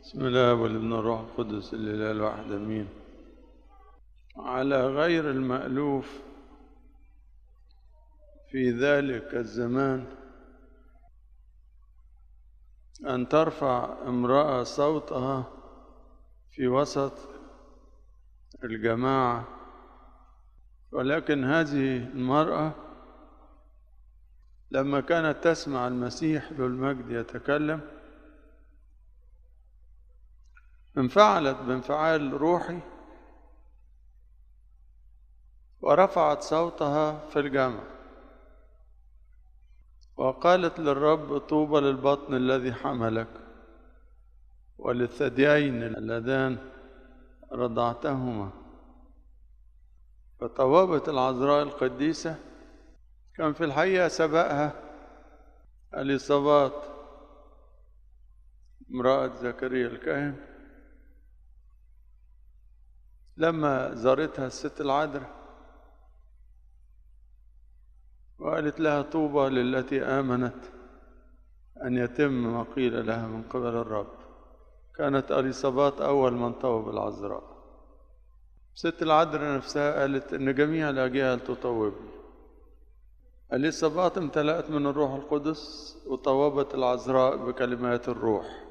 بسم الله والابن الروح القدس الاله الواحد امين على غير المالوف في ذلك الزمان ان ترفع امراه صوتها في وسط الجماعه ولكن هذه المراه لما كانت تسمع المسيح ذو المجد يتكلم انفعلت بانفعال روحي ورفعت صوتها في الجمع وقالت للرب طوبى للبطن الذي حملك وللثديين اللذان رضعتهما فطوبت العذراء القديسة كان في الحقيقة سبقها اليصابات امرأة زكريا الكاهن لما زارتها الست العذراء وقالت لها طوبى للتي آمنت أن يتم ما قيل لها من قبل الرب كانت أليصابات أول من طوب العذراء ست العذراء نفسها قالت إن جميع الأجيال تطوبني أليصابات امتلأت من الروح القدس وطوبت العذراء بكلمات الروح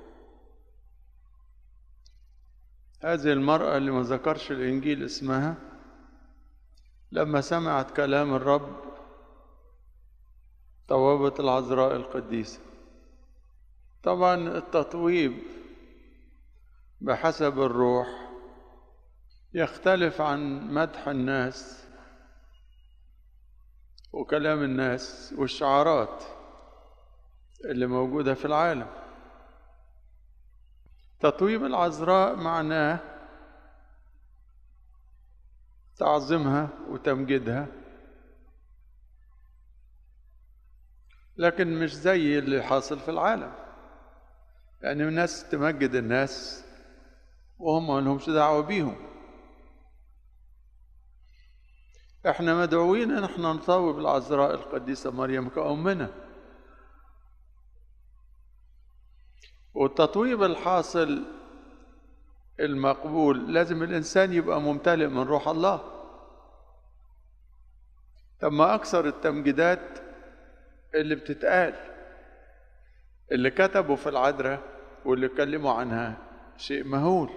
هذه المرأة اللي ما ذكرش الإنجيل اسمها لما سمعت كلام الرب طوبت العذراء القديسة طبعا التطويب بحسب الروح يختلف عن مدح الناس وكلام الناس والشعارات اللي موجودة في العالم تطويب العذراء معناه تعظيمها وتمجيدها لكن مش زي اللي حاصل في العالم يعني الناس تمجد الناس وهم ما لهمش دعوة بيهم احنا مدعوين ان احنا نطوب العذراء القديسة مريم كأمنا والتطويب الحاصل المقبول لازم الإنسان يبقى ممتلئ من روح الله طب ما أكثر التمجيدات اللي بتتقال اللي كتبوا في العذراء واللي اتكلموا عنها شيء مهول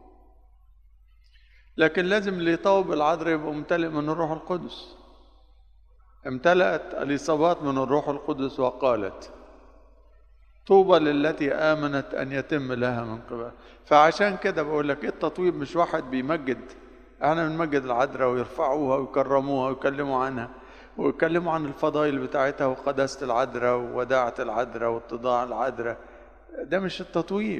لكن لازم اللي يطوب العذراء يبقى ممتلئ من الروح القدس امتلأت اليصابات من الروح القدس وقالت طوبى للتي آمنت أن يتم لها من قبل فعشان كده بقول لك التطويب مش واحد بيمجد احنا بنمجد العذراء ويرفعوها ويكرموها ويكلموا عنها ويتكلموا عن الفضائل بتاعتها وقداسة العذراء ووداعة العذراء واتضاع العذراء ده مش التطويب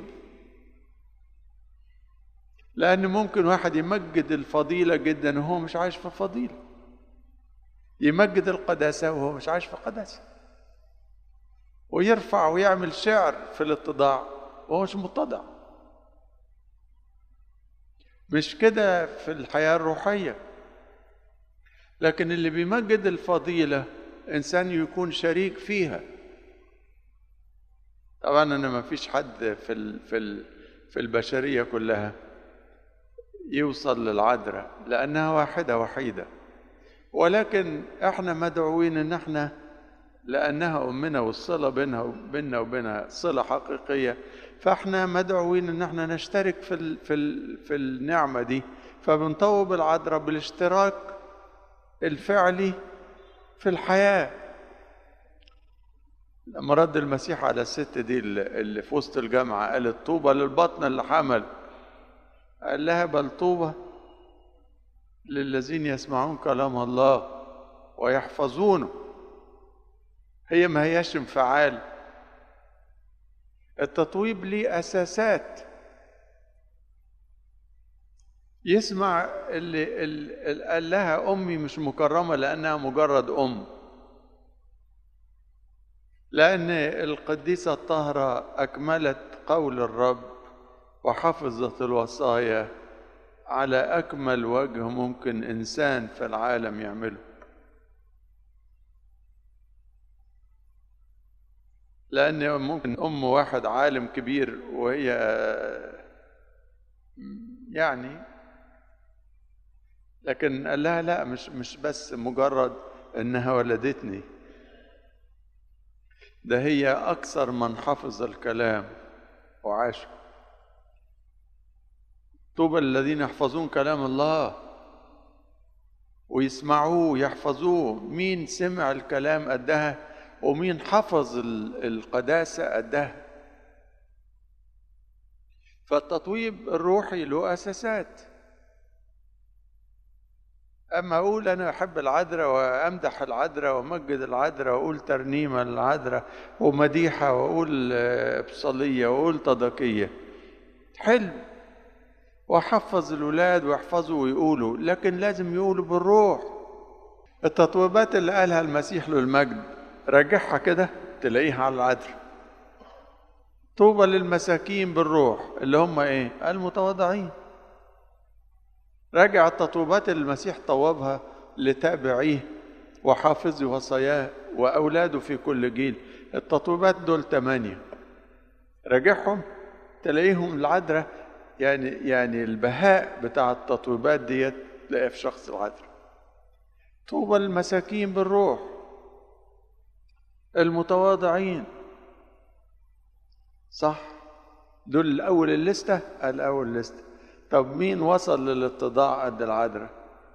لأن ممكن واحد يمجد الفضيلة جدا وهو مش عايش في الفضيلة يمجد القداسة وهو مش عايش في القداسة ويرفع ويعمل شعر في الاتضاع وهو مش متضع مش كده في الحياة الروحية لكن اللي بيمجد الفضيلة إنسان يكون شريك فيها طبعا أنا ما فيش حد في ال في ال في البشرية كلها يوصل للعذراء لأنها واحدة وحيدة ولكن احنا مدعوين ان احنا لأنها أمنا والصلة بينها وبيننا وبينها صلة حقيقية فإحنا مدعوين إن إحنا نشترك في ال في ال في النعمة دي فبنطوب العذراء بالاشتراك الفعلي في الحياة لما رد المسيح على الست دي اللي في وسط الجامعة قالت طوبى للبطن اللي حمل قال لها بل طوبى للذين يسمعون كلام الله ويحفظونه هي ما هياش انفعال التطويب ليه اساسات يسمع اللي, اللي قال لها امي مش مكرمه لانها مجرد ام لان القديسه الطاهره اكملت قول الرب وحفظت الوصايا على اكمل وجه ممكن انسان في العالم يعمله لأن ممكن أم واحد عالم كبير وهي يعني لكن قال لها لا مش مش بس مجرد انها ولدتني ده هي اكثر من حفظ الكلام وعاشه طوبى الذين يحفظون كلام الله ويسمعوه ويحفظوه مين سمع الكلام قدها ومين حفظ القداسة قدها فالتطويب الروحي له أساسات أما أقول أنا أحب العذراء وأمدح العذراء وأمجد العذراء وأقول ترنيمة للعذراء ومديحة وأقول بصلية وأقول تضكية حلو وأحفظ الولاد ويحفظوا ويقولوا لكن لازم يقولوا بالروح التطويبات اللي قالها المسيح له المجد راجعها كده تلاقيها على العذراء طوبى للمساكين بالروح اللي هم ايه المتواضعين راجع التطوبات اللي المسيح طوبها لتابعيه وحافظي وصاياه وأولاده في كل جيل التطويبات دول ثمانية راجعهم تلاقيهم العذراء يعني يعني البهاء بتاع التطويبات ديت تلاقيها في شخص العذراء طوبى للمساكين بالروح المتواضعين صح دول الأول الليستة الأول الليستة طب مين وصل للاتضاع قد العذراء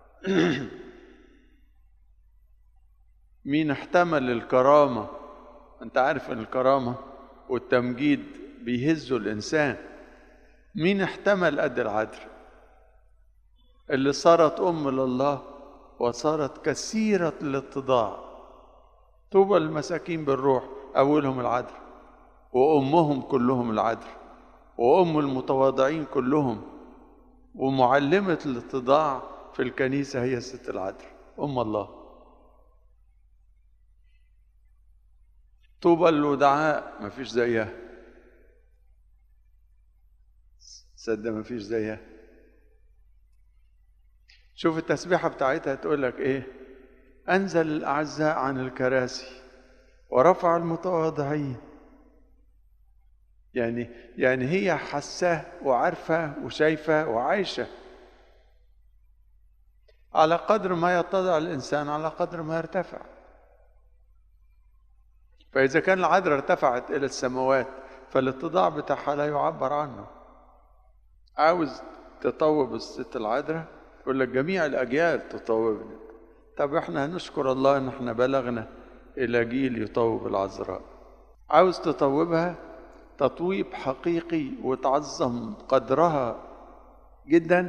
مين احتمل الكرامة انت عارف ان الكرامة والتمجيد بيهزوا الإنسان مين احتمل قد العذراء اللي صارت أم لله وصارت كثيرة الاتضاع طوبى المساكين بالروح أولهم العذراء وأمهم كلهم العذراء وأم المتواضعين كلهم ومعلمة الاتضاع في الكنيسة هي الست العذراء أم الله طوبى الودعاء ما فيش زيها صدق ما فيش زيها شوف التسبيحة بتاعتها تقول لك ايه أنزل الأعزاء عن الكراسي ورفع المتواضعين يعني يعني هي حساه وعارفة وشايفة وعايشة على قدر ما يتضع الإنسان على قدر ما يرتفع فإذا كان العذراء ارتفعت إلى السماوات فالاتضاع بتاعها لا يعبر عنه عاوز تطوب الست العذراء يقول لك جميع الأجيال تطوبني طب احنا هنشكر الله ان احنا بلغنا إلى جيل يطوب العذراء عاوز تطوبها تطويب حقيقي وتعظم قدرها جدا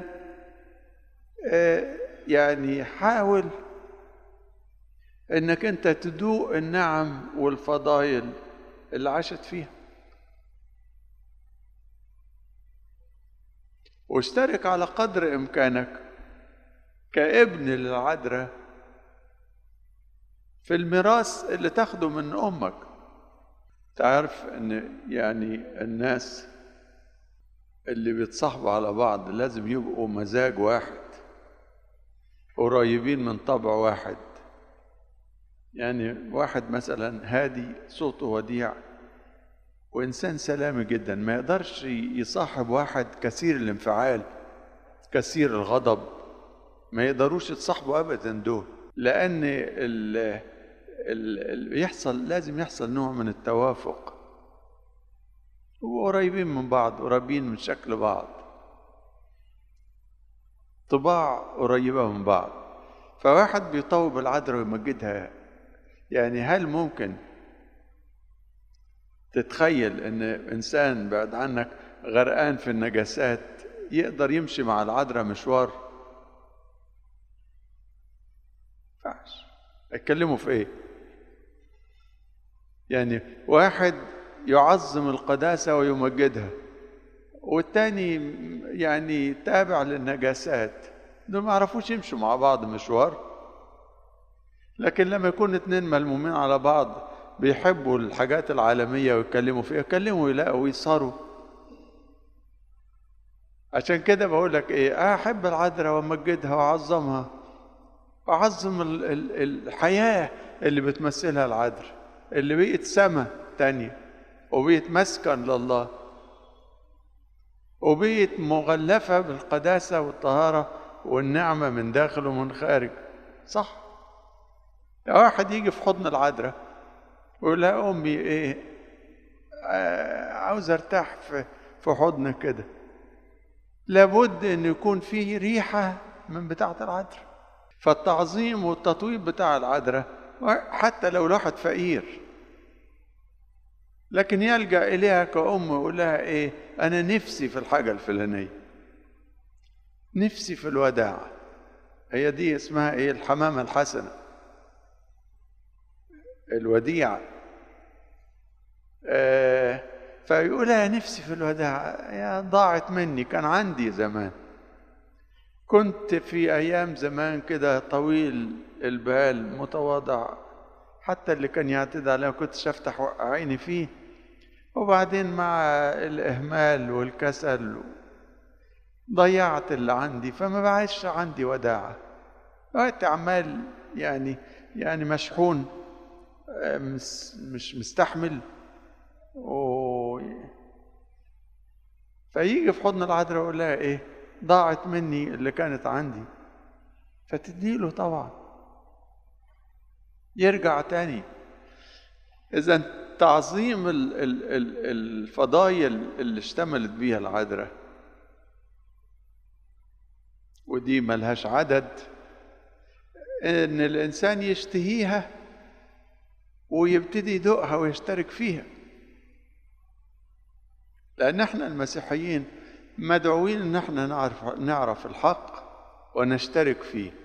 يعني حاول انك انت تدوق النعم والفضائل اللي عاشت فيها واشترك على قدر امكانك كابن للعذراء في الميراث اللي تاخده من امك تعرف ان يعني الناس اللي بيتصاحبوا على بعض لازم يبقوا مزاج واحد قريبين من طبع واحد يعني واحد مثلا هادي صوته وديع وإنسان سلامي جدا ما يقدرش يصاحب واحد كثير الانفعال كثير الغضب ما يقدروش يتصاحبوا أبدا دول لأن اللي يحصل لازم يحصل نوع من التوافق وقريبين من بعض قريبين من شكل بعض طباع قريبة من بعض فواحد بيطوب العذراء ويمجدها يعني هل ممكن تتخيل ان انسان بعد عنك غرقان في النجاسات يقدر يمشي مع العذراء مشوار ينفعش اتكلموا في ايه يعني واحد يعظم القداسة ويمجدها والتاني يعني تابع للنجاسات دول ما يعرفوش يمشوا مع بعض مشوار لكن لما يكون اتنين ملمومين على بعض بيحبوا الحاجات العالمية ويتكلموا فيها يتكلموا يلاقوا ويصاروا عشان كده بقول لك ايه احب العذراء وامجدها واعظمها واعظم الحياة اللي بتمثلها العذراء اللي بقت سما التانية وبقيت مسكن لله وبقيت مغلفة بالقداسة والطهارة والنعمة من داخل ومن خارج صح واحد يجي في حضن العذراء ويقول لها أمي إيه آه عاوز أرتاح في في حضنك كده لابد أن يكون فيه ريحة من بتاعة العذراء فالتعظيم والتطويب بتاع العذراء حتى لو الواحد فقير لكن يلجأ إليها كأم ويقول لها إيه أنا نفسي في الحاجة الفلانية نفسي في الوداع هي دي اسمها إيه الحمامة الحسنة الوديعة آه فيقول لها نفسي في الوداع يا ضاعت مني كان عندي زمان كنت في أيام زمان كده طويل البال متواضع حتى اللي كان يعتدي عليا كنت افتح عيني فيه وبعدين مع الإهمال والكسل ضيعت اللي عندي فما بقاش عندي وداعة وقت عمال يعني يعني مشحون مش مستحمل و... فيجي في حضن العذراء يقول لها ايه ضاعت مني اللي كانت عندي فتديله طبعا يرجع تاني اذا تعظيم ال ال ال الفضايل اللي اشتملت بيها العذراء ودي ملهاش عدد ان الانسان يشتهيها ويبتدي يدوقها ويشترك فيها لان احنا المسيحيين مدعوين ان احنا نعرف نعرف الحق ونشترك فيه